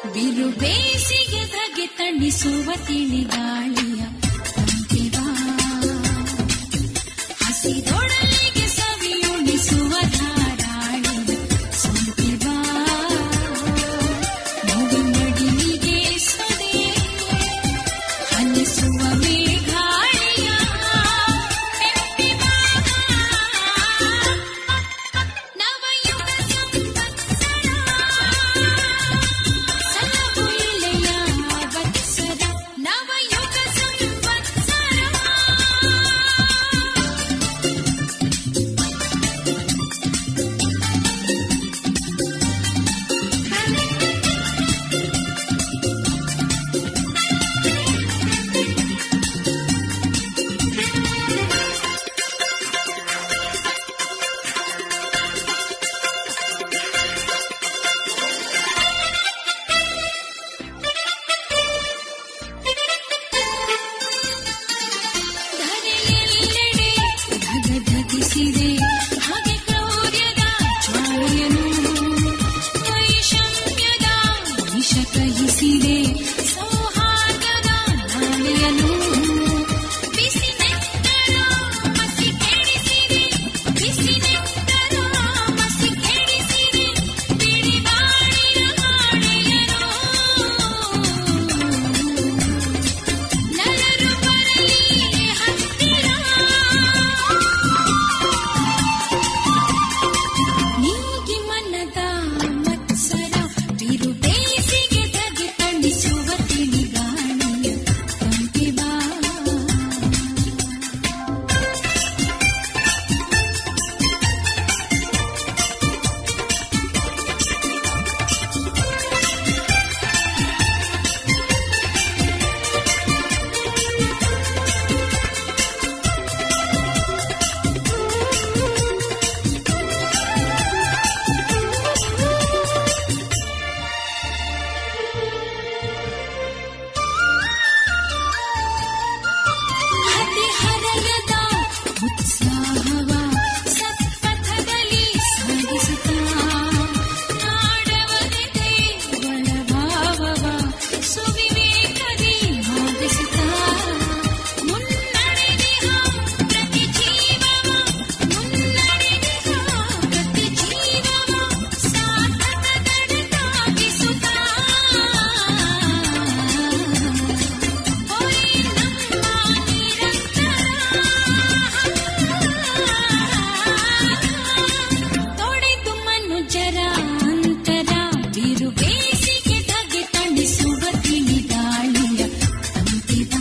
ಬಿರು ಬೇಸಿಗೆ ಧಗೆ ತಣಿಸುವ ತಿಳಿಗಾಳಿಯ ತಂಪಿವ ಹಸಿದೊಡಲಿಗೆ ಸವಿಯುಣಿಸುವ ಧಾರಾಳಿಯ ಸೊಂಪಿವ ಮುಡಿನಡಿಗೆ ಸೊದೆ ಹನಿಸುವ ಮೇಘಾಳಿಯ ತೆಪ್ಪಿವ ನವಯುಗ ಸಂವತ್ಸರ ಸಲಹುಲ್ಲೆಯ ವತ್ಸರ ನವಯುಗ ಸಂವತ್ಸರ ಧರೆಯೆಲ್ಲೆಡೆ ಧಗಧಗಿಸಿದೆ ಹಾಗೆ ಕ್ರೌರ್ಯದ ಜ್ವಾಲೆಯನು ವೈಷಮ್ಯದ ವಿಷ ಕಹಿಸಿದೆ ಸೌಹಾರ್ದದ ನಾಳೆಯನು ಬಿಸಿ ನೆತ್ತರ ಮಸಿ ಕೆಡಿಸಿದೆ ಬಿಸಿ ನೆತ್ತರ ಮಸಿ ಕೆಡಿಸಿದೆ ಬಿಡಿ ಬಾಳಿನ ಹಾಡೆಯನು ನರರು ಬರಲಿ ಹತ್ತಿರ ನೀಗಿ ಮನದ ಮತ್ಸರ ಬಿರು ಬೇಸಿಗೆ ಧಗೆ ತಣಿಸುವ ತಿಳಿಗಾಣಿಯ ತಂಪಿವಾ ಹದಿಹರೆಯದ ಉತ್ಸಾಹವ ಸತ್ಪಥದಲ್ಲಿ ಸಾಗಿಸುತ್ತಾ ನಾಡವನೆದೆ ಒಳಭಾವವ ಸುವಿವೇಕದಿ ಭಾವಿಸುತ್ತಾ ಮುನ್ನಡೆದಿಹ ಪ್ರತಿ ಜೀವವ ಮುನ್ನಡೆದಿಹ ಪ್ರತಿ ಜೀವವ ಸಾಧಕದಡೆತಾಗಿಸುತ್ತಾ ಓಯ್ ನಮ್ಮ ನಿರಂತರ ತೊಡೆದು ಮನುಜರ ಅಂತರ ಬಿರು ಬೇಸಿಗೆ ಧಗೆ ತಣಿಸುವ ತಿಳಿಗಾಳಿಯ ತಂಪಿದ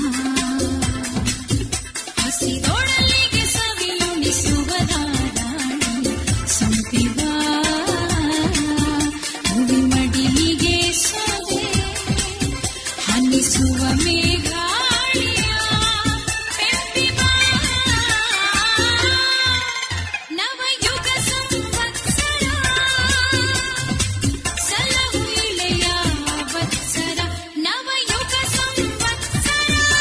ಹಸಿದೊಡಲಿಗೆ ಸವಿಯುಣಿಸುವ ಧಾರಾಳಿಯ ಸಂಪಿವ ಮುಡಿ ಮಡಿಲಿಗೆ ಸೊದೆ ಹನಿಸುವ ಮೇಘಾಳಿಯ ಪೆಪ್ಪಿವ ನವಯುಗ ಸಂವತ್ಸರ ಸಲಹು ಇಳೆಯ ವತ್ಸರ ನವಯುಗ ಸಂವತ್ಸರ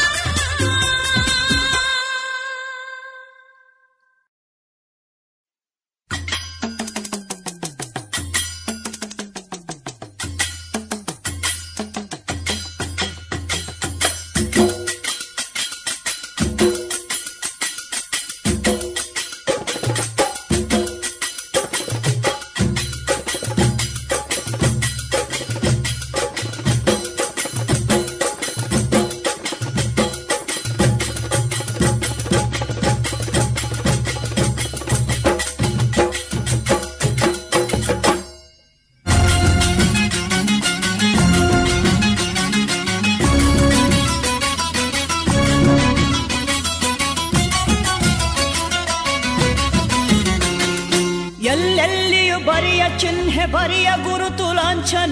ಎಲ್ಲೆಲ್ಲಿಯೂ ಬರಿಯ ಚಿಹ್ನೆ ಬರಿಯ ಗುರುತು ಲಾಂಛನ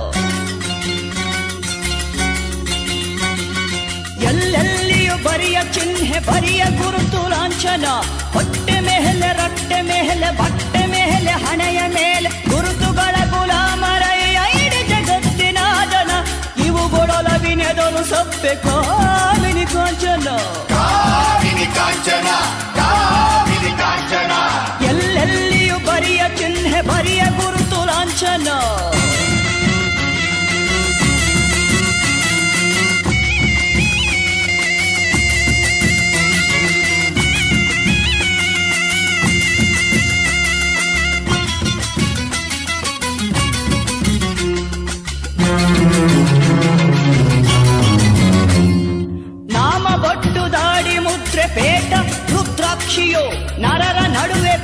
ಎಲ್ಲೆಲ್ಲಿಯೂ ಬರಿಯ ಚಿಹ್ನೆ ಬರಿಯ ಗುರುತು ಲಾಂಛನ ಹೊಟ್ಟೆ ಮೇಲೆ ರಟ್ಟೆ ಮೇಲೆ ಬಟ್ಟೆ ಮೇಲೆ ಹಣೆಯ ಮೇಲೆ ಗುರುತುಗಳ ಗುಲಾಮರಯ್ಯ ಇಡೀ ಜಗತ್ತಿನ ಜನ ಇವುಗಳೊಲವಿನೆದನು ಸಪ್ಪೆ ಕಾಮಿನಿ ಕಾಂಚನ ಕಾಮಿನಿ ಕಾಂಚನ ಕಾಮಿನಿ ಕಾಂಚನ ಎಲ್ಲೆಲ್ಲಿಯೂ ಬರಿಯ ಚಿಹ್ನೆ ಬರಿಯ ಗುರುತು ಲಾಂಛನ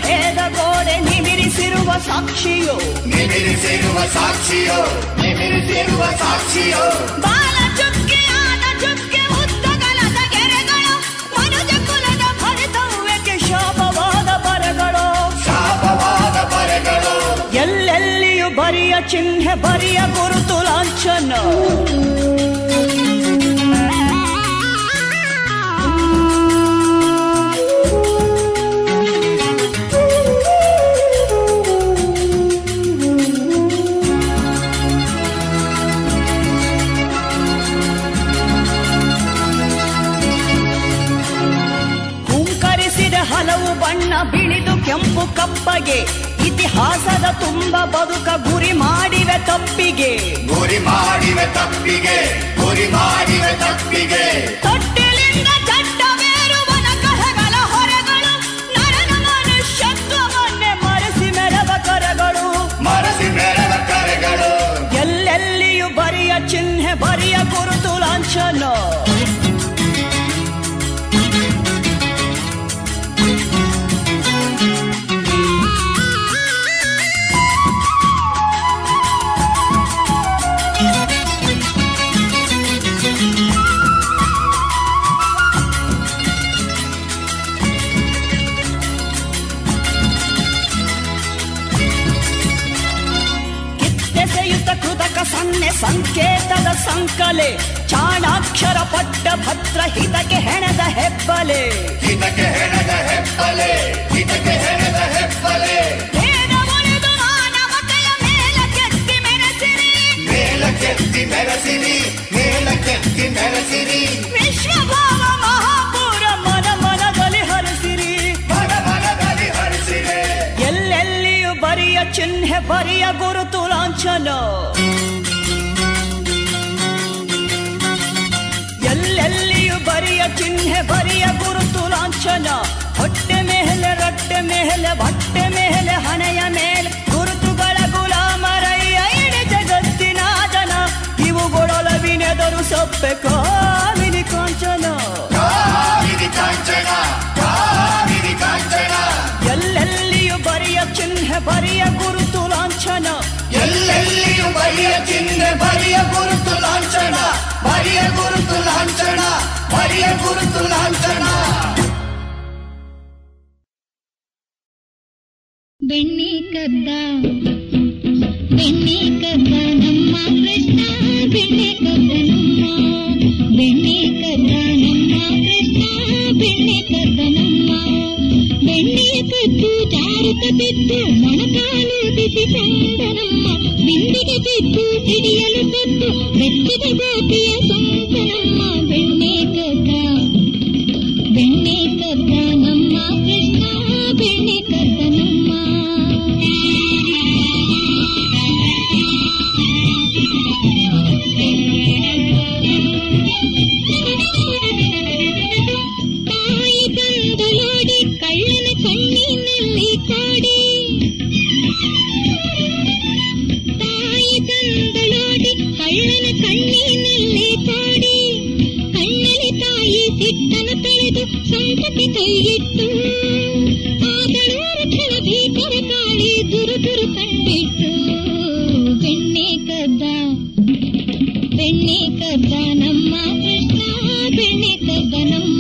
ಭೇದ ಗೋಡೆ ನಿಮಿರಿಸಿರುವ ಸಾಕ್ಷಿಯೋ ನಿಮಿರಿಸಿರುವ ಸಾಕ್ಷಿಯೋ ನಿಮಿರಿಸಿರುವ ಸಾಕ್ಷಿಯೋ ಬಾಲ ಚುಕ್ಕಿಯಾದ ಚುಕ್ಕೆ ಉದ್ದಗಲದ ಗೆರೆಗಳು ಮನುಜ ಕುಲದ ಭರಿತವ್ಯಕ್ಕೆ ಶಾಪವಾದ ಬರಗಳು ಶಾಪವಾದ ಬರೆಗಳು ಎಲ್ಲೆಲ್ಲಿಯೂ ಬರಿಯ ಚಿಹ್ನೆ ಬರಿಯ ಗುರುತು ಲಾಂಛನ ಹುಂಕರಿಸಿದ ಹಲವು ಬಣ್ಣ ಬಿಳಿದು ಕೆಂಪು ಕಪ್ಪಗೆ ಇತಿಹಾಸದ ತುಂಬ ಬದುಕ ಗುರಿ ಮಾಡಿವೆ ತಪ್ಪಿಗೆ ಗುರಿ ಮಾಡಿವೆ ತಪ್ಪಿಗೆ ಗುರಿ ಮಾಡಿವೆ ತಪ್ಪಿಗೆ ತೊಟ್ಟಿಲಿಂದ ಚಟ್ಟವೇರುವನ ಕರಗಳ ಹೊರೆಗಳು ನರನ ಮನುಷ್ಯತ್ವವನ್ನೇ ಮರೆಸಿ ಮೆರವ ಕರಗಳು ಮರಸಿ ಮೆರವ ಕರೆಗಳು ಎಲ್ಲೆಲ್ಲಿಯೂ ಬರಿಯ ಚಿಹ್ನೆ ಬರಿಯ ಗುರುತು ಲಾಂಛನ ಕಿತ್ತೆಸೆಯುತ ಕೃತಕ ಸನ್ನೆ ಸಂಕೇತದ ಸಂಕಲೆ ಚಾಣಾಕ್ಷರ ಪಟ್ಟ ಭದ್ರ ಹಿತಕ್ಕೆ ಹೆಣದ ಹೆಬ್ಬಲೆ ಹಿತಕ್ಕೆ ಹೆಣದ ಹೆಪ್ಪಲೆ ಹಿತಕ್ಕೆ ಹೆಣದ ಹೆಪ್ಪಲೆ ಭೇದ ಒಲಿದು ಮಾನವತೆಯ ಮೇಲಕ್ಕೆತ್ತಿ ಮೆರೆಸಿರಿ ಮೇಲಕ್ಕೆತ್ತಿ ಮೆರೆಸಿರಿ ಮೇಲಕ್ಕೆತ್ತಿ ಮೆರೆಸಿರಿ ವಿಶ್ವಭಾವ ಮಹಾಪೂರ ಮನ ಮನದಲ್ಲಿ ಹರಿಸಿರಿ ಮನ ಮನದಲ್ಲಿ ಹರಿಸಿರೆ ಎಲ್ಲೆಲ್ಲಿಯೂ ಬರಿಯ ಚಿಹ್ನೆ ಬರಿಯ ಗುರುತು ಲಾಂಛನ ಎಲ್ಲೆಲ್ಲಿಯೂ ಬರಿಯ ಚಿಹ್ನೆ ಬರಿಯ ಗುರುತು ಲಾಂಛನ ಹೊಟ್ಟೆ ಮೇಲೆ ರಟ್ಟೆ ಮೇಲೆ ಬಟ್ಟೆ ಮೇಲೆ ಹಣೆಯ ಮೇಲೆ ಗುರುತುಗಳ ಗುಲಾಮರಯ್ಯ ಇಡೀ ಜಗತ್ತಿನ ಜನ ಇವುಗಳೊಲವಿನೆದರು ಸೊಪ್ಪೆ ಕಾಮಿನಿ ಕಾಂಚನ ಕಾಮಿನಿ ಕಾಂಚನ ಕಾಮಿನಿ ಕಾಂಚನ ಎಲ್ಲೆಲ್ಲಿಯೂ ಬರಿಯ ಚಿಹ್ನೆ ಬರಿಯ ಗುರುತು ಲಾಂಛನ ಎಲ್ಲೆಲ್ಲಿಯೂ ಬರಿಯ ಚಿಹ್ನೆ ಬರಿಯ ಗುರುತು ಲಾಂಛನ ಬರಿಯ ಗುರುತು ಲಾಂಛನ ಬರಿಯ ಗುರುತು ಲಾಂಛನ ಬೆಣ್ಣೆ ಕದ್ದ ಬೆಣ್ಣೆ ಕದ್ದ ನಮ್ಮ ಕೃಷ್ಣ ಬೆಣ್ಣೆ ಕದ್ದ ನಮ್ಮ ಬೆಣ್ಣೆ ಕದ್ದ ನಮ್ಮ ಕೃಷ್ಣ ಬೆಣ್ಣೆ ಕದ್ದ ನಮ್ಮ ಬೆಣ್ಣೆ ಕದ್ದು ಜಾರುತ್ತ ಬಿದ್ದು ಮೊಣಕಾಲು ಬಿಸಿಕೊಂಡ ನಮ್ಮ ಬಿಂದಿಗೆ ಬಿದ್ದು ಸಿಡಿಯಲು ಬಿದ್ದು ಬೆಚ್ಚಿದ ಗೋಪಿಯ ಸೊಂಟ ನಮ್ಮ ಬೆಣ್ಣೆ ಕದ್ದ ಬೆಣ್ಣೆ ಕದ್ದ ನಮ್ಮ ಕೃಷ್ಣ ಬೆಣ್ಣೆ ಕದ್ದ ನಮ್ಮ ತಾಯಿ ಬಂದಲೋಡಿ ಕಳ್ಳನ ಕಣ್ಣಿನಲ್ಲಿ ಕಾಡಿ ತಾಯಿ ತಂದಳೋಡಿ ಕಳ್ಳನ ಕಣ್ಣಿನಲ್ಲಿ ಕಾಡಿ ಕಣ್ಣಲ್ಲಿ ತಾಯಿ ಸಿಟ್ಟನ ತಳೆದು ಸಂತತಿ ಕೈಯಿಟ್ಟು ಆಗಳೂರ ಕ್ಷಣ ಭೀಕರ ಕಾಳಿ ದುರು ದುರು ಕಂಡಿಟ್ಟು ಬೆಣ್ಣೆ ಕದ್ದ ಬೆಣ್ಣೆ ಕದ್ದ ನಮ್ಮ ಕೃಷ್ಣ ಬೆಣ್ಣೆ ಕದ್ದ ನಮ್ಮ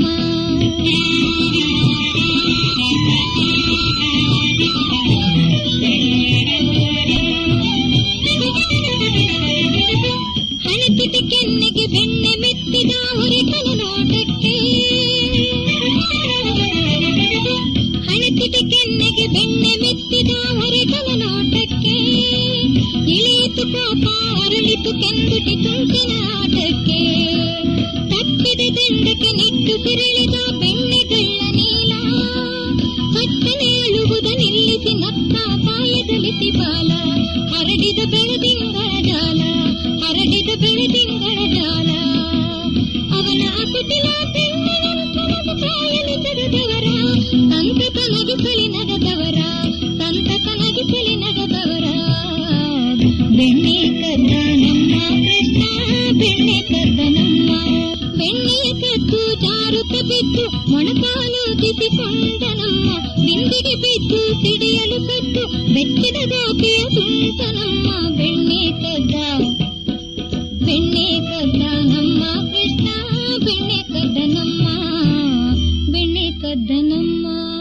ಹಣತಿದ ಕೆನ್ನೆಗೆ ಬೆಣ್ಣೆ ಮೆತ್ತಿದ ಹೊರಟನ ನೋಟಕ್ಕೆ ಹಣತಿದ ಕೆನ್ನೆಗೆ ಬೆಣ್ಣೆ ಮೆತ್ತಿದ ಹೊರಟನ ನೋಟಕ್ಕೆ ಇಳಿಯಿತು ಕೋಪ ಅರಳಿತು ಕೆಂದುಟಿ ತುಂಟಿನ ಆಟಕ್ಕೆ ತಪ್ಪಿದ ದಂಡಕ್ಕೆ ನಿಟ್ಟುಸಿರೆಳೆದ ಬೆಣ್ಣೆಗಳ್ಳ ನೀಲ ಕತ್ತನೆ ಅಳುವುದ ನಿಲ್ಲಿಸಿ ನತ್ತ ಪಾಯದಲ್ಲಿ ಬಾಲ ಹರಡಿದ ಬೆಳದಿಂಗಳ ಜಾಲ ಹರಡಿದ ಬೆಳದಿಂಗಳ ಜಾಲ ಅವನ ಕುಟಿಲ ಬೆಣ್ಣೆಯಂತನದು ಕಾಯಲು ತೆಗೆದವರ ತಂತ ನಗಿಸಲಿ ನಗದವರ ತಂತ ನಗಿಸಲಿ ನಗದವರ ಬೆಣ್ಣೆ ಕದ್ದ ನಮ್ಮ ಕೃಷ್ಣ ಬೆಣ್ಣೆ ಕದ್ದ ನಮ್ಮ ಬೆಣ್ಣೆಯ ಕದ್ದು ಜಾರುತ್ತ ಬಿದ್ದು ಮೊಣಕಾಲು ತಿಸಿಕೊಂಡ ನಮ್ಮ ಬಿಂದಿಗೆ ಬಿದ್ದು ಮೆಚ್ಚಿದ ಗೋಪಿಯ ಸುಂಟನಮ್ಮ ಬೆಣ್ಣೆ ಕದ್ದ ಬೆಣ್ಣೆ ಕದ್ದ ನಮ್ಮ ಕೃಷ್ಣ ಬೆಣ್ಣೆ ಕದ್ದ ನಮ್ಮ ಬೆಣ್ಣೆ ಕದ್ದ ನಮ್ಮ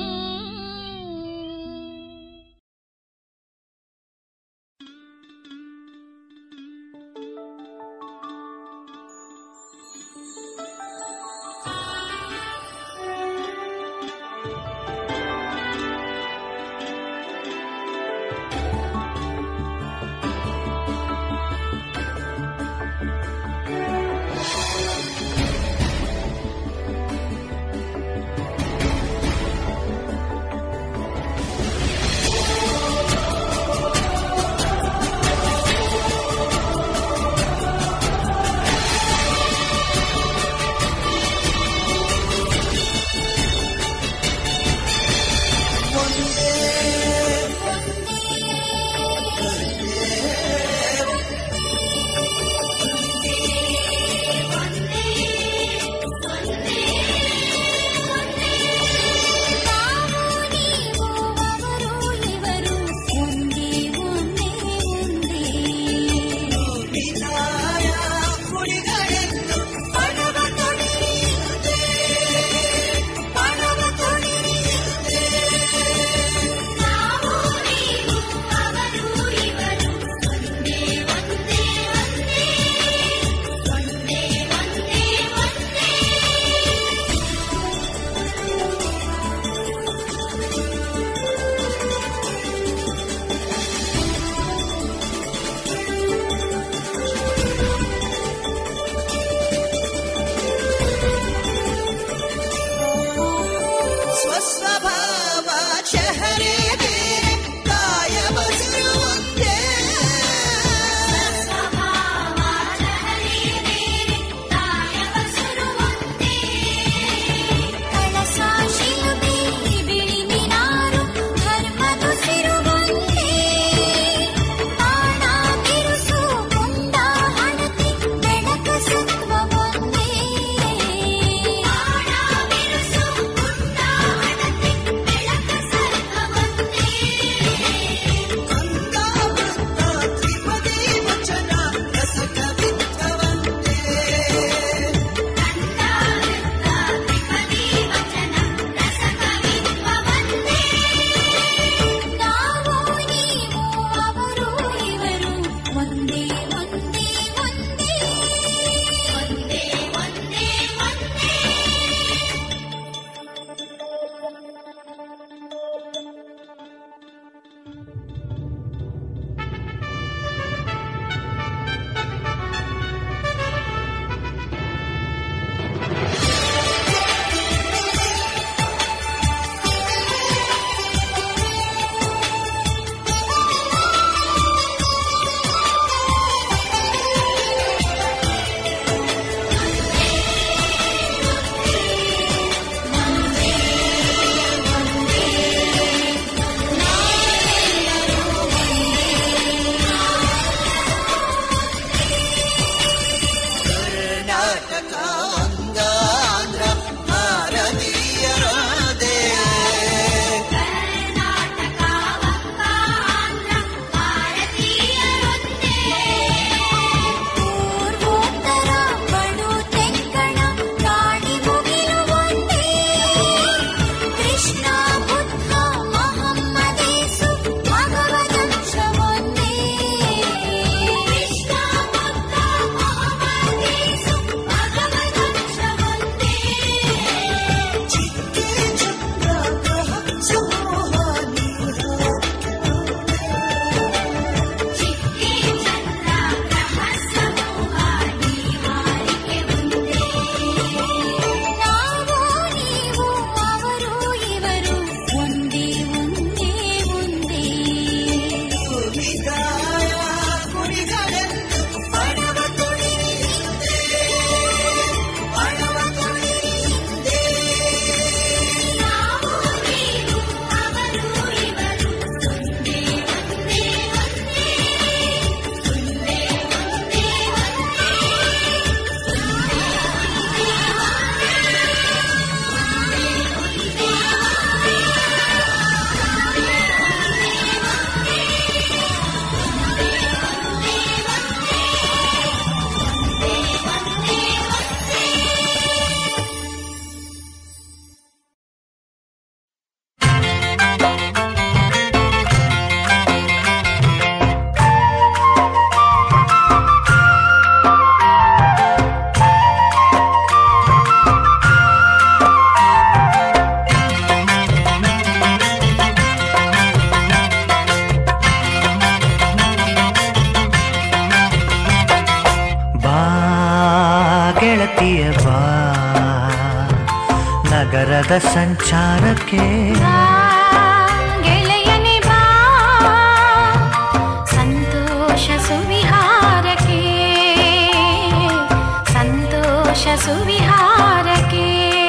ಸ್ವಸ್ವಭಾವ ಚಹರೆ ಬೇರೆ ಕಾಯ ಬಸಿರು ಒಂದೇ ಅಂಗಾವೃತ್ತ ತ್ರಿಪದಿ ವಚನ ರಸಕವಿತ್ವವಂದೇ ಒಂದೇ ಒಂದೇ ಒಂದೇ ಒಂದೇ ಒಂದೇ ಒಂದೇ ಿ ಗೆಳತಿಯ ಬಾ ನಗರದ ಸಂಚಾರಕ್ಕೆ ಬಾ ಗೆಳೆಯನೆ ಬಾ ಸಂತೋಷ ಸುವಿಹಾರಕ್ಕೆ ಸಂತೋಷ ಸುವಿಹಾರಕ್ಕೆ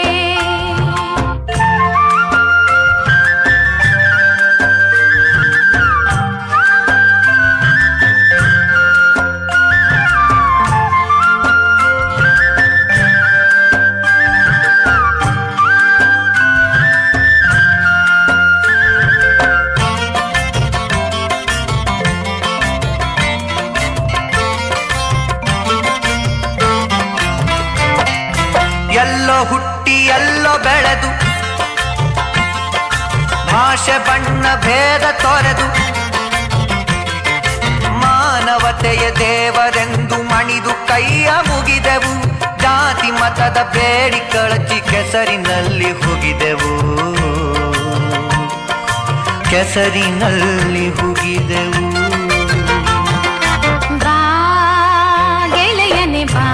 ಎಲ್ಲೋ ಹುಟ್ಟಿ ಎಲ್ಲೋ ಬೆಳೆದು ಭಾಷೆ ಬಣ್ಣ ಭೇದ ತೊರೆದು ಮಾನವತೆಯ ದೇವರೆಂದು ಮಣಿದು ಕೈಯ ಮುಗಿದೆವು ಜಾತಿ ಮತದ ಬೇಡಿ ಕಳಚಿ ಕೆಸರಿನಲ್ಲಿ ಹುಗಿದೆವು ಕೆಸರಿನಲ್ಲಿ ಹುಗಿದೆವು ಬಾ ಗೆಳೆಯನೆ ಬಾ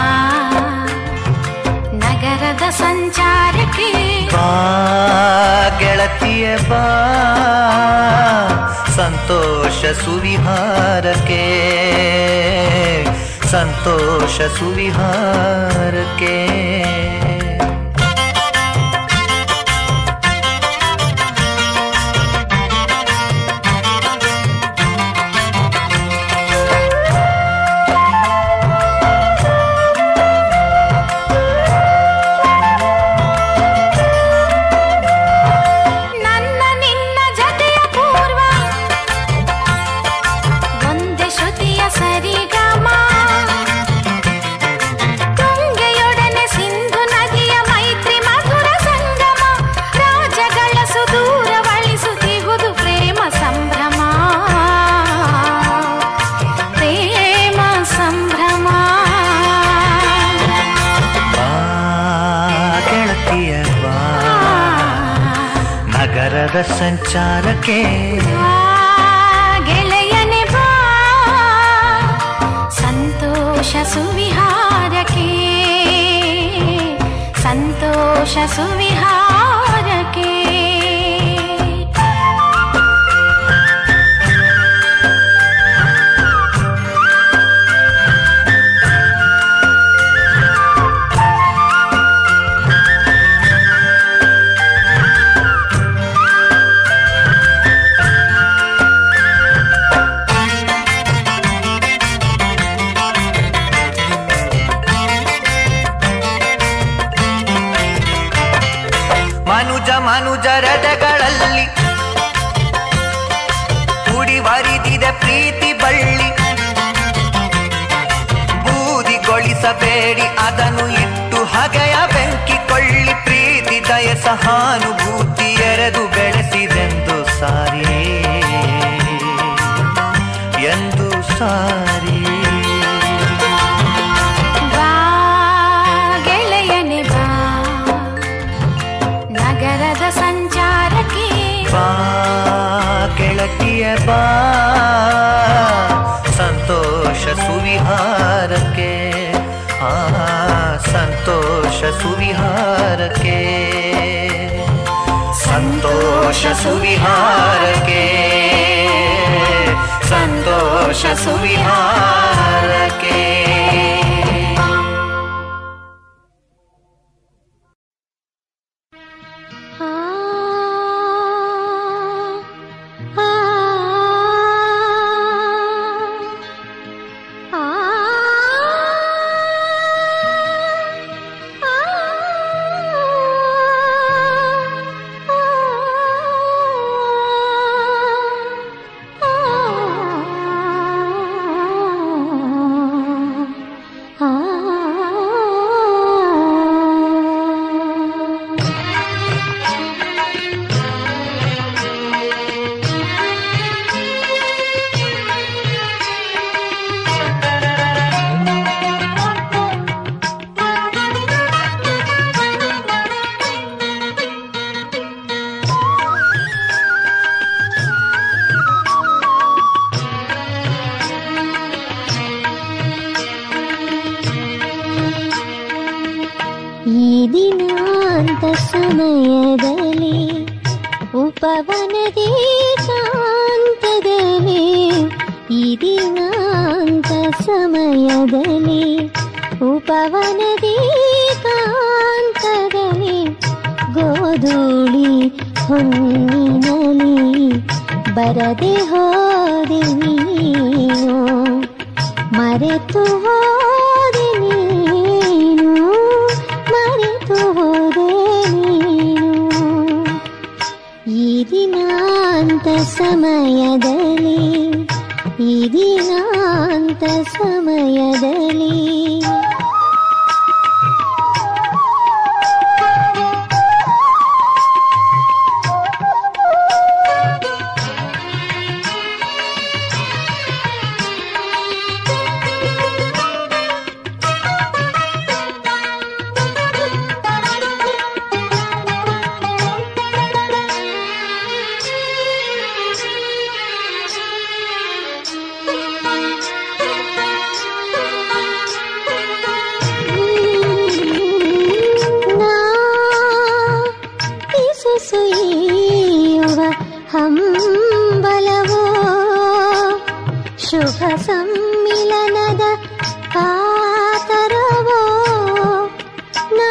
ನಗರದ ಸಂಚಾರಕ್ಕೆ ಬಾ ಗೆಳತಿಯ ಬಾ ಸಂತೋಷ ಸುವಿಹಾರಕ್ಕೆ ಸಂತೋಷ ಸುವಿಹಾರಕ್ಕೆ ನನ್ನ ನಿನ್ನ ಜತೆಯ ಪೂರ್ವ ಒಂದೇ ಶ್ರುತಿಯ ಸರಿಗಮ ತುಂಗೆಯೊಡನೆ ಸಿಂಧು ನದಿಯ ಮೈತ್ರಿ ಮಧುರ ಸಂಗಮ ರಾಜಗಳ ಸುದೂರವಳಿಸುತ್ತಿಹುದು ಪ್ರೇಮ ಸಂಭ್ರಮ ಪ್ರೇಮ ಸಂಭ್ರಮ ಬಾ ಗೆಳತಿಯ ಬಾ ನಗರದ ಸಂಚಾರಕ್ಕೆ ಬಾ ಗೆಳೆಯನೆ ಬಾ ಸಂತೋಷ ಸುವಿಹಾರಕ್ಕೆ ಸಂತೋಷ ಸುವಿಹಾರಕ್ಕೆ ಮನುಜ ಮನುಜರದಗಳಲ್ಲಿ ಕುಡಿವರಿದಿದೆ ಪ್ರೀತಿ ಬಳ್ಳಿ ಬೂದಿಗೊಳಿಸಬೇಡಿ ಅದನ್ನು ಇಟ್ಟು ಹಗೆಯ ಬೆಂಕಿ ಕೊಳ್ಳಿ ಪ್ರೀತಿ ದಯ ಸಹಾನುಭೂತಿ ಎರೆದು ಬೆಳೆಸಿದೆಂದು ಸಾರಿ ಎಂದು ಸಾರಿ ಬಾ ಗೆಳೆಯನೆ ಬಾ ನಗರದ ಸಂಚಾರಕ್ಕೆ ಬಾ ಗೆಳತಿಯ ಬಾ ಸಂತೋಷ ಸುವಿಹಾರಕ್ಕೆ ಆ ಸಂತೋಷ ಸುವಿಹಾರಕ್ಕೆ ಸಂತೋಷ ಸುವಿಹಾರಕ್ಕೆ ಸಂತೋಷ ಸುವಿಹಾರಕ್ಕೆ ಆ ಆ ಆ ಆ ಸಮಯದಲ್ಲಿ ಉಪವನದಿ ಶಾಂತದಲ್ಲಿ ಈ ದಿನಾಂತ ಸಮಯದಲ್ಲಿ ಉಪವನದಿ ಕಾಂತದಲ್ಲಿ ಗೋಧೂಳಿ ಹೊನ್ನಿನಲಿ ಬರದೆ ಹೋದೆ ನೀನು ಮರೆತು ಹೋದೆ ನೀನು ಮರೆತು ಹೋದೆ ನೀನು ಈ ದಿನಾಂತ ಸಮಯದಲ್ಲಿ ಈ ದಿನಾಂತ ಸಮಯದಲ್ಲಿ ನಾ ಸುಸುಯುವ ಹಂಬಲವೋ ಶುಭ ಸಮ್ಮಿಲನದ ಕಾತರವೋ ನಾ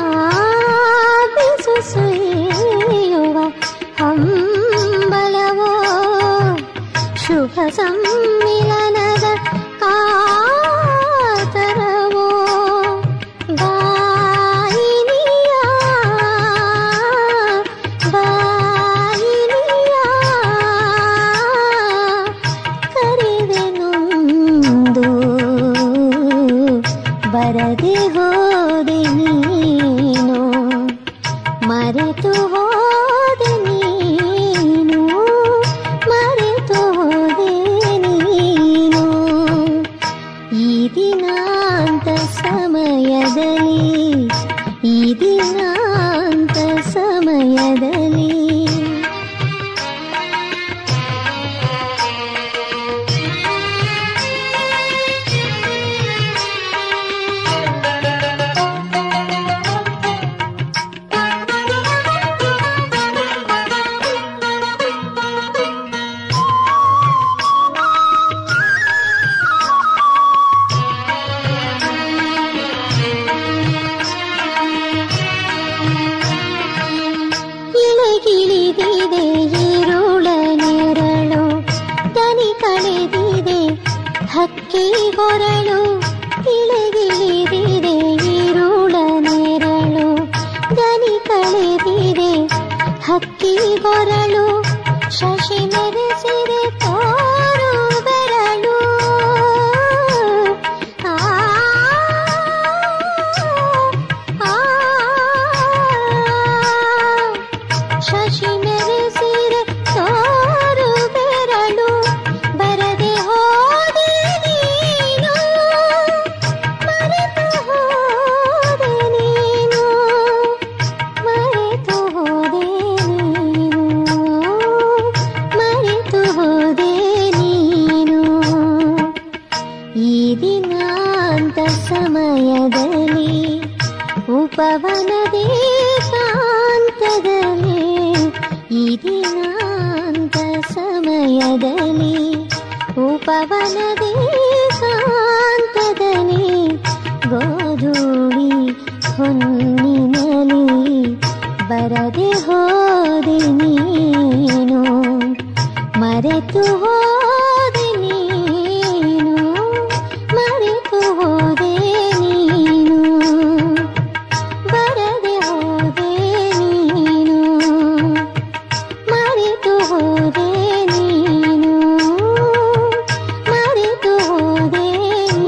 ಸುಸುಯುವ ಹಂಬಲವೋ ಶುಭ ಸಮ್ಮಿಲನದ ಕಾತರವೋ ಬಾಯಿನಿಯ ಬಾಯಿನಿಯ ಕರೆವೆನೊಂದು ಬರದೆ ಹೋದೆ ನೀನು ಮರೆತು ಹೋದೆ ನೀನು ಮರೆತು ಹೋದೆ ನೀನು ಈ ದಿನಾಂತ ಸಮಯದಲ್ಲಿ ಈ ದಿನಾಂತ ಸಮಯದಲ್ಲಿ ಇಳಗಿಳಿದಿದೆ ಈರುಳ ನೆರಳು ದನಿ ಕಳೆದಿದೆ ಹಕ್ಕಿ ಹೊರಳು ಇಳಗಿಳಿದಿದೆ ಈರುಳ ನೆರಳು ದನಿ ಕಳೆದಿದೆ ಹಕ್ಕಿ ಹೊರಳು ಶಶಿ ಮೆರೆಸಿದೆ ತೋರು ಬೆರಳು ಆ ಆ ಶಶಿ ಮೆರೆಸಿದೆ ತೋರು ಬೆರಳು ಬರದೆ ಹೋದೆ ನೀನು ಮರೆತು ಹೋದೆ ನೀನು ಮರೆತು ಹೋದೆ ನೀನು ಮರೆತು ಹೋದೆ ನೀನು ಈ ದಿನಾಂತ ಸಮಯದಲ್ಲಿ ಉಪವನದೇ ಕಾಂತದಲ್ಲಿ ಈ ದಿನಾಂತ ಸಮಯದಲ್ಲಿ ಉಪವನದೇ ಕಾಂತದಲ್ಲಿ ಗೋಧೂಳಿ ಹೊನ್ನಿನಲಿ ಬರದೆ ಹೋದೆ ನೀನು ಮರೆತು ಹೋದೆ ನೀನು ಮರೆತು ಹೋದೆ ನೀನು ಬರದೆ ಹೋದೆ ನೀನು ಮರೆತು ಹೋದೆ ನೀನು ಮರೆತು ಹೋದೆ ನೀನು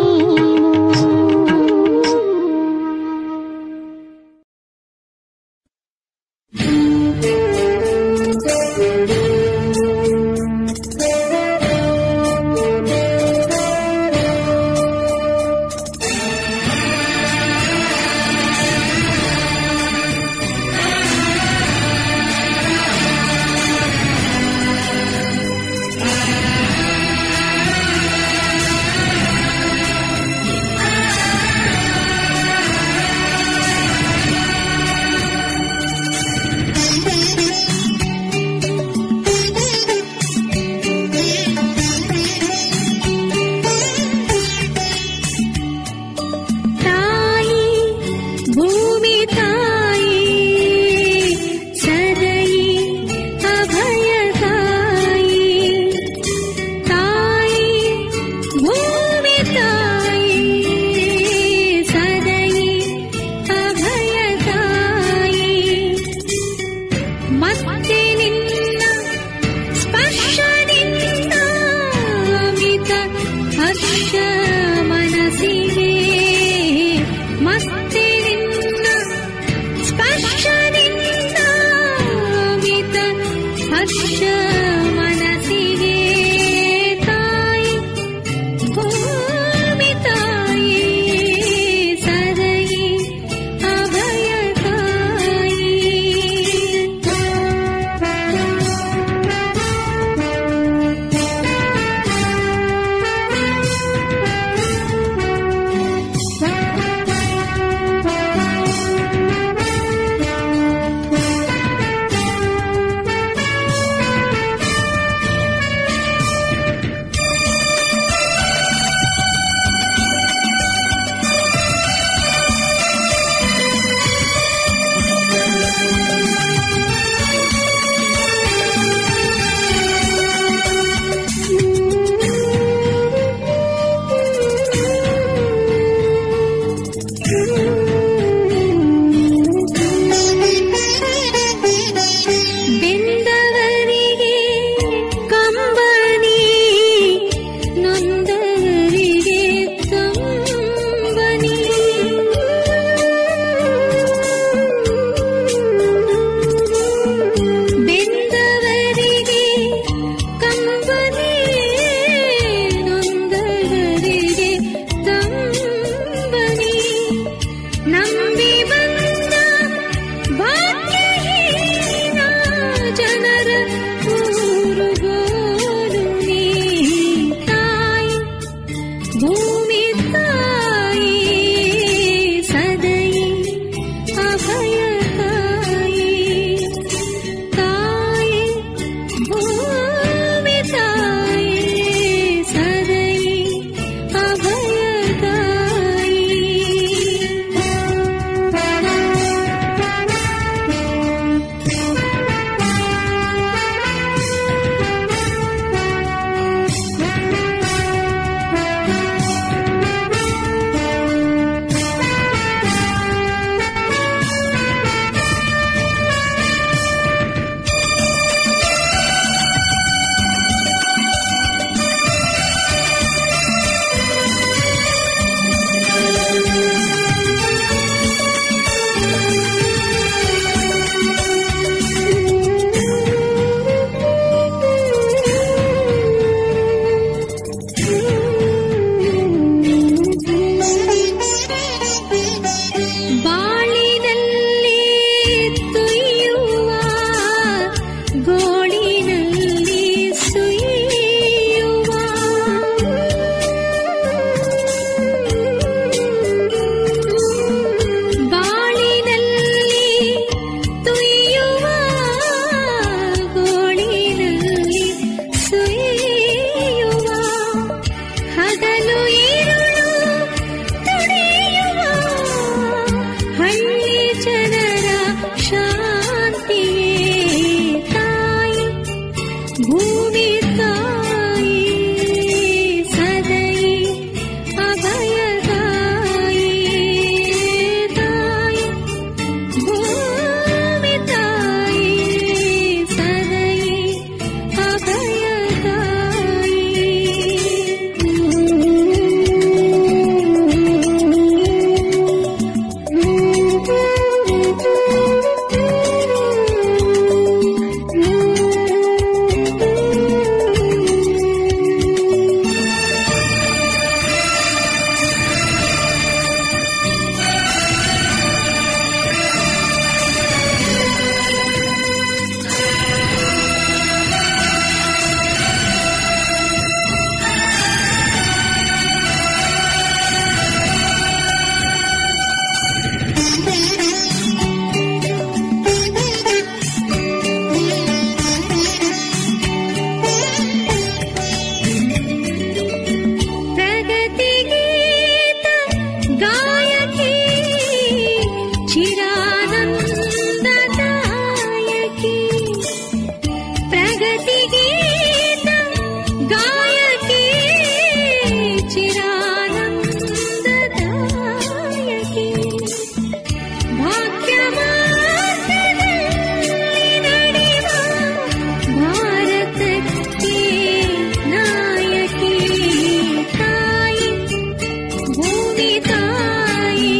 ಭೂಮಿ ತಾಯಿ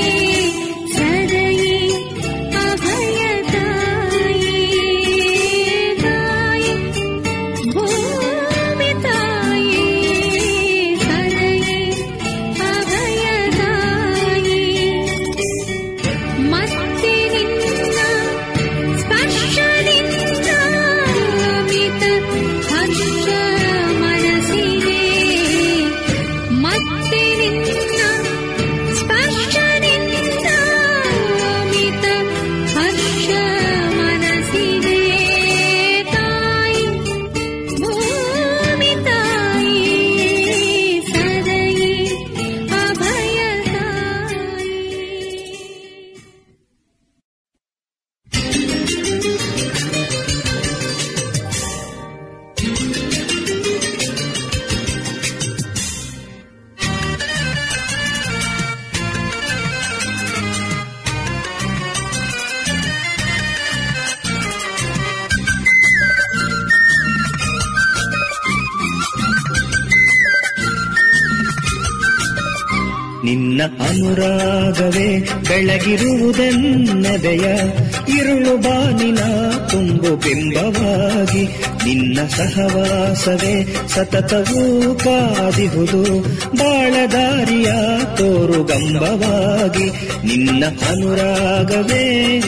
ಸದಯಿ ಅಭಯ ತಾಯಿ ತಾಯಿ ಭೂಮಿ ತಾಯಿ ಸದಯಿ ಅಭಯ ತಾಯಿ ಮತ್ತೆ ನಿನ್ನ ಸ್ಪರ್ಶದಿಂದ ಮಿತ ಹರ್ಷ ಮನಸ್ಸಿಗೆ ಮತ್ತೆ ನಿನ್ನ ಸ್ಪರ್ಶದಿಂದ ಮಿತ ಹರ್ಷ ಮನಸ್ಸಿಗೆ ತಾಯಿ ಭೂಮಿ ತಾಯಿ ಸದಯಿ ಅಭಯ ತಾಯಿ ನಿನ್ನ ಅನುರಾಗವೇ ಬೆಳಗಿರುವುದೆನ್ನದೆಯ ಇರುಳು ಬಾನಿನ ತುಂಬು ಬಿಂಬವಾಗಿ ನಿನ್ನ ಸಹವಾಸವೇ ಸತತವೂ ಕಾದಿಹುದು ಬಾಳದಾರಿಯ ತೋರುಗಂಬವಾಗಿ ನಿನ್ನ ಅನುರಾಗವೇ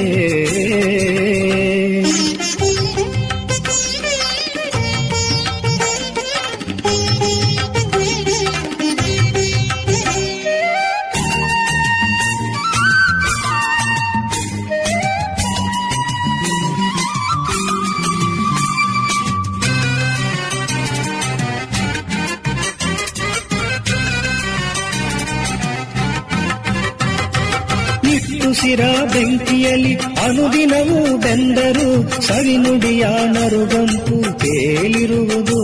ನಿಟ್ಟುಸಿರ ಬೆಂಕಿಯಲ್ಲಿ ಅನುದಿನವೂ ಬೆಂದರು ಸವಿನುಡಿಯ ನರುಗಂಪು ಕೇಳಿರುವುದು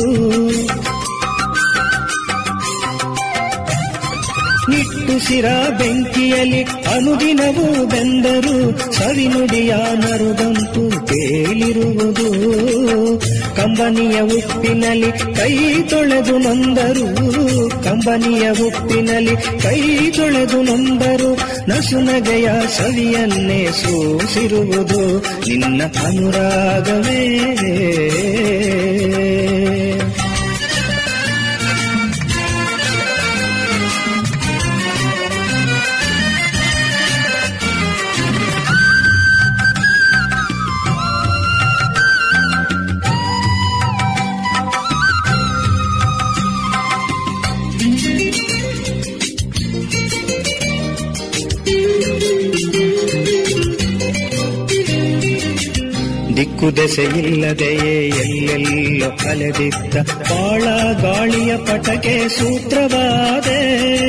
ನಿಟ್ಟುಸಿರ ಬೆಂಕಿಯಲ್ಲಿ ಅನುದಿನವೂ ಬೆಂದರು ಸವಿನುಡಿಯ ನರುಗಂಪು ಕೇಳಿರುವುದು ಕಂಬನಿಯ ಉಪ್ಪಿನಲ್ಲಿ ಕೈ ತೊಳೆದು ನೊಂದರು ಕಂಬನಿಯ ಉಪ್ಪಿನಲ್ಲಿ ಕೈ ತೊಳೆದು ನೊಂದರು ನಸುನಗೆಯ ಸವಿಯನ್ನೇ ಸೂಸಿರುವುದು ನಿನ್ನ ಅನುರಾಗವೇ ದಿಕ್ಕು ದೆಸೆಯಿಲ್ಲದೆಯೇ ಎಲ್ಲೆಲ್ಲೋ ಅಲೆದಿದ್ದ ಬಾಳ ಗಾಳಿಯ ಪಟಕೆ ಸೂತ್ರವಾದೆ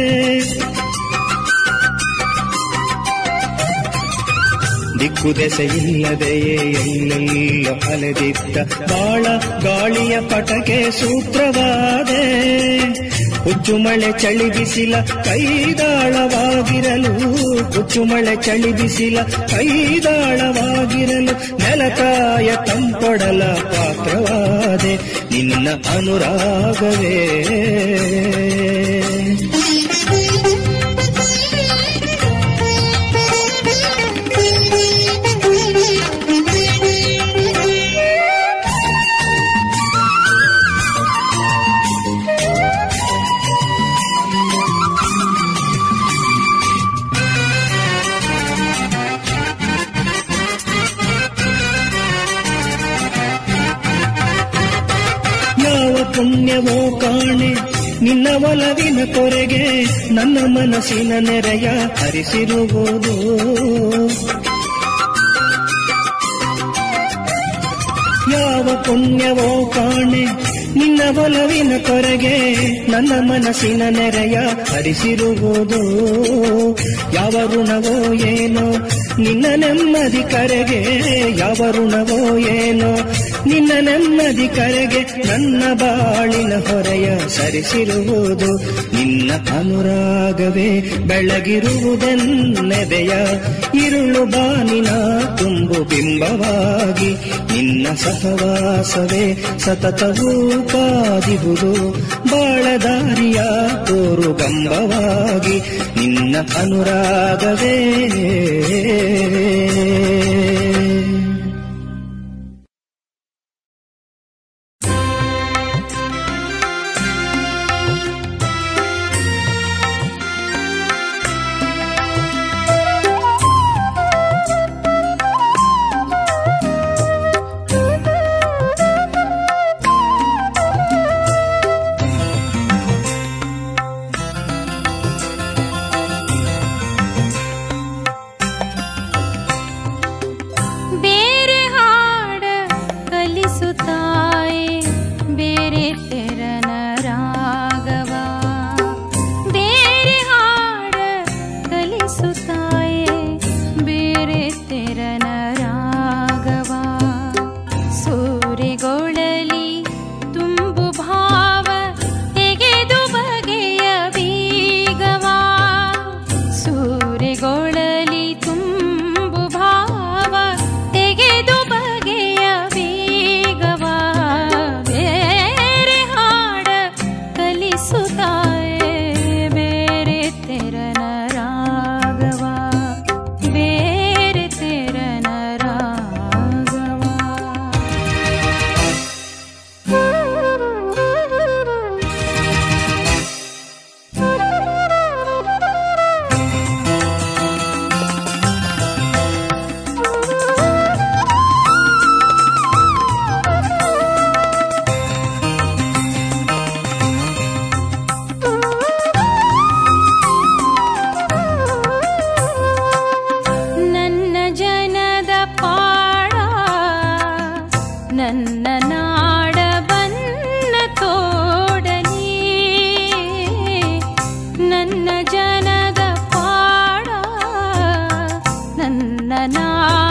ದಿಕ್ಕು ದೆಸೆಯಿಲ್ಲದೆಯೇ ಎಲ್ಲೆಲ್ಲೋ ಅಲೆದಿದ್ದ ಬಾಳ ಗಾಳಿಯ ಪಟಕೆ ಸೂತ್ರವಾದೆ ಹುಚ್ಚು ಮಳೆ ಚಳಿ ಬಿಸಿಲ ಕೈದಾಳವಾಗಿರಲು ಹುಚ್ಚು ಮಳೆ ಚಳಿ ಬಿಸಿಲ ಕೈದಾಳವಾಗಿರಲು ನೆಲತಾಯ ತಂಪೊಡಲ ಪಾತ್ರವಾದೆ ನಿನ್ನ ಅನುರಾಗವೇ ಯಾವ ಪುಣ್ಯವೋ ಕಾಣೆ ನಿನ್ನ ಒಲವಿನ ಕೊರೆಗೆ ನನ್ನ ಮನಸ್ಸಿನ ನೆರೆಯ ಹರಿಸಿರುವುದು ಯಾವ ಪುಣ್ಯವೋ ಕಾಣೆ ನಿನ್ನ ಒಲವಿನ ಕೊರೆಗೆ ನನ್ನ ಮನಸ್ಸಿನ ನೆರೆಯ ಹರಿಸಿರುವುದು ಯಾವ ಋಣವೋ ಏನೋ ನಿನ್ನ ನೆಮ್ಮದಿ ಕರೆಗೆ ಯಾವ ಋಣವೋ ಏನೋ ನಿನ್ನ ನೆಮ್ಮದಿ ಕರೆಗೆ ನನ್ನ ಬಾಳಿನ ಹೊರೆಯ ಸರಿಸಿರುವುದು ನಿನ್ನ ಅನುರಾಗವೇ ಬೆಳಗಿರುವುದೆನ್ನೆದೆಯ ಇರುಳು ಬಾನಿನ ತುಂಬು ಬಿಂಬವಾಗಿ ನಿನ್ನ ಸಹವಾಸವೇ ಸತತವೂ ಕಾದಿಹುದು ಬಾಳದಾರಿಯ ತೋರು ಗಂಬವಾಗಿ ನಿನ್ನ ಅನುರಾಗವೇ ಬೇರೆ ಹಾಡ ಕಲಿಸುತ್ತಾಯೆ ಬೇರೆ ತೆರನ ರಾಗವ ಬೇರೆ ಹಾಡ ಕಲಿಸುತ್ತಾಯೆ ಬೇರೆ ತೆರನ ರಾಗವ ಸೂರಿಗೊಳಲಿ ತುಂಬು ಭಾವ ತೆಗೆದು ಬಗೆಯ ಬೀಗವ ಸೂರಿಗೊಳಲಿ ತುಂಬು ಭಾವ ತೆಗೆದು ಬಗೆಯ ಬೀಗವ ಬೇರೆ ಹಾಡ ಕಲಿಸುತ್ತಾಯೆ ಬೇರೆ ತೆರನ ರಾಗವ ಬೇರೆ ತೆರನ ರಾಗವ ನನ್ನ ಜನದ ಪಾಡ ನನ್ನ ನಾಡ ಬನ್ನ ತೋಡಲಿ ನನ್ನ ಜನದ ಪಾಡ ನನ್ನ ನಾಡ